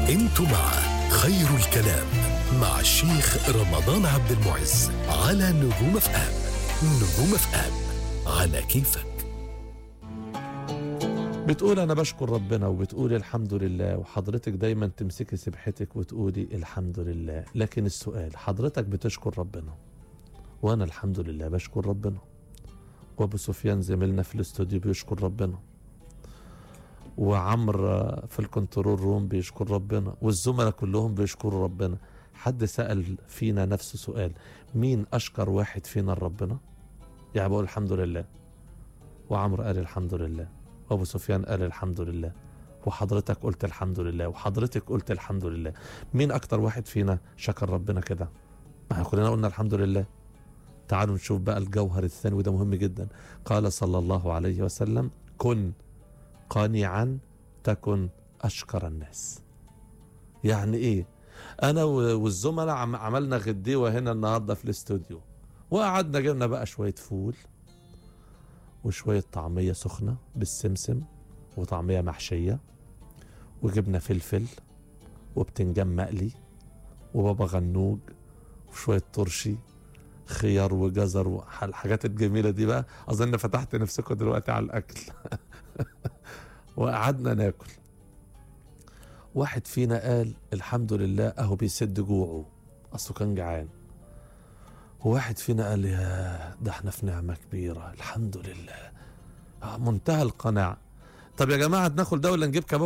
انتم مع خير الكلام مع الشيخ رمضان عبد المعز على نجوم اف ام نجوم اف ام على كيفك بتقول انا بشكر ربنا وبتقولي الحمد لله وحضرتك دايما تمسكي سبحتك وتقولي الحمد لله لكن السؤال حضرتك بتشكر ربنا وانا الحمد لله بشكر ربنا وابو سفيان زميلنا في الاستوديو بيشكر ربنا وعمرو في الكنترول روم بيشكر ربنا والزملاء كلهم بيشكروا ربنا حد سأل فينا نفسه سؤال مين أشكر واحد فينا لربنا يعني بقول الحمد لله وعمرو قال الحمد لله وابو سفيان قال الحمد لله وحضرتك قلت الحمد لله وحضرتك قلت الحمد لله مين اكتر واحد فينا شكر ربنا كده ما إحنا كلنا قلنا الحمد لله تعالوا نشوف بقى الجوهر الثاني وده مهم جدا قال صلى الله عليه وسلم كن قانعا تكن اشكر الناس يعني ايه انا و- والزملاء عم- عملنا غديوه هنا النهارده في الاستوديو وقعدنا جبنا بقى شويه فول وشوية طعمية سخنة بالسمسم وطعمية محشية وجبنة فلفل وبتنجان مقلي وبابا غنوج وشوية ترشي خيار وجزر والحاجات الجميلة دي بقى أظن فتحت نفسكم دلوقتي على الأكل وقعدنا ناكل واحد فينا قال الحمد لله أهو بيسد جوعه أصله كان جعان وواحد فينا قال يا ده احنا في نعمة كبيرة الحمد لله آه، منتهى القناعة طب يا جماعة ناكل ده ولا نجيب كباب